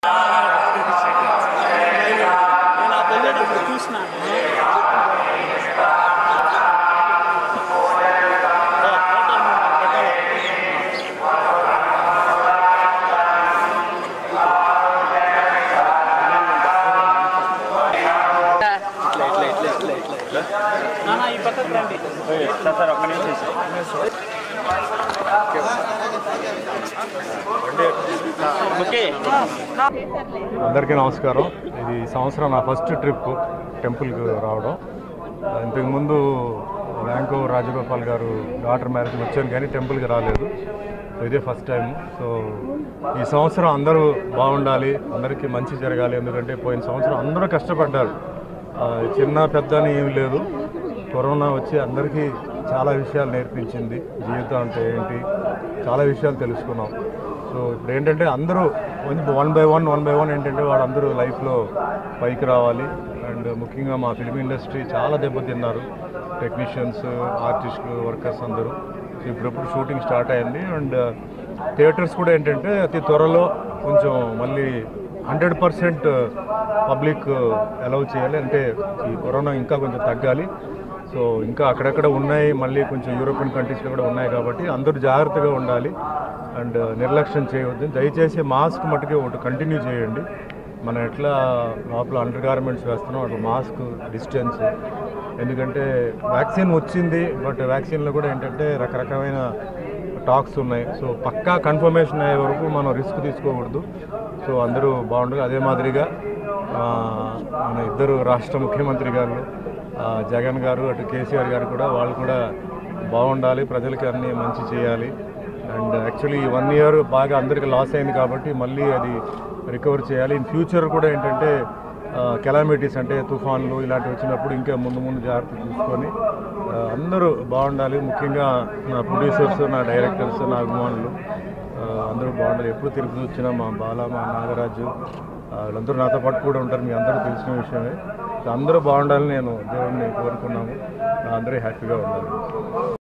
నేను ఆ వెళ్ళేటప్పుడు చూసినాను నాన్న ఈ పక్కకు రండి సార్ ఒక్క నిమిషం ఓకే అందరికీ నమస్కారం ఇది ఈ సంవత్సరం నా ఫస్ట్ ట్రిప్ టెంపుల్కి రావడం ఇంతకుముందు బ్యాంకు రాజగోపాల్ గారు డాటర్ మ్యారేజ్కి వచ్చాను కానీ టెంపుల్కి రాలేదు సో ఇదే ఫస్ట్ టైం సో ఈ సంవత్సరం అందరూ బాగుండాలి అందరికీ మంచి జరగాలి ఎందుకంటే పోయిన సంవత్సరం అందరూ కష్టపడ్డారు ఆ, చిన్న పెద్ద అని ఏమి లేదు కరోనా వచ్చి అందరికీ చాలా విషయాలు నేర్పించింది జీవితం అంటే ఏంటి చాలా విషయాలు తెలుసుకున్నాం సో ఇప్పుడు ఏంటంటే అందరూ one by one one by one ఏంటంటే వాళ్ళందరూ లైఫ్లో పైకి రావాలి అండ్ ముఖ్యంగా మా ఫిలిం ఇండస్ట్రీ చాలా దెబ్బతిన్నారు టెక్నీషియన్స్ ఆర్టిస్టులు వర్కర్స్ అందరూ సో ఇప్పుడప్పుడు షూటింగ్ స్టార్ట్ అయింది అండ్ థియేటర్స్ కూడా ఏంటంటే అతి త్వరలో కొంచెం మళ్ళీ హండ్రెడ్ పర్సెంట్ పబ్లిక్ అలౌ చేయాలి అంటే ఈ కరోనా ఇంకా కొంచెం తగ్గాలి సో ఇంకా అక్కడక్కడ ఉన్నాయి మళ్ళీ కొంచెం యూరోపియన్ కంట్రీస్లో కూడా ఉన్నాయి కాబట్టి అందరూ జాగ్రత్తగా ఉండాలి అండ్ నిర్లక్ష్యం చేయవద్దు దయచేసి మాస్క్ మటుకే ఒకటి కంటిన్యూ చేయండి మనం ఎట్లా లోపల అండర్ గార్మెంట్స్ వేస్తున్నాం అట్లా మాస్క్ డిస్టెన్స్ ఎందుకంటే వ్యాక్సిన్ వచ్చింది బట్ వ్యాక్సిన్లో కూడా ఏంటంటే రకరకమైన టాక్స్ ఉన్నాయి సో పక్కా కన్ఫర్మేషన్ అయ్యే వరకు మనం రిస్క్ తీసుకోకూడదు సో అందరూ బాగుండాలి అదే మాదిరిగా ఆ, మన ఇద్దరు రాష్ట్ర ముఖ్యమంత్రి గారు ఆ, జగన్ గారు అటు కేసీఆర్ గారు కూడా వాళ్ళు కూడా బాగుండాలి ప్రజలకి అన్నీ మంచి చేయాలి అండ్ యాక్చువల్లీ ఈ వన్ ఇయర్ బాగా అందరికీ లాస్ అయింది కాబట్టి మళ్ళీ అది రికవర్ చేయాలి ఇన్ ఫ్యూచర్ కూడా ఏంటంటే కెలామిటీస్ అంటే తుఫాన్లు ఇలాంటివి వచ్చినప్పుడు ఇంకా ముందు ముందు జాగ్రత్త చూసుకొని ఆ, అందరూ బాగుండాలి ముఖ్యంగా నా ప్రొడ్యూసర్స్ నా డైరెక్టర్స్ నా అభిమానులు ఆ, అందరూ బాగుండాలి ఎప్పుడు తిరుపతి వచ్చినా మా బాల మా నాగరాజు ఆ, వీళ్ళందరూ నాతో పాటు కూడా ఉంటారు మీ అందరూ తెలిసిన విషయమే సో అందరూ బాగుండాలని నేను దేవుడిని కోరుకున్నాము అందరూ హ్యాపీగా ఉండాలి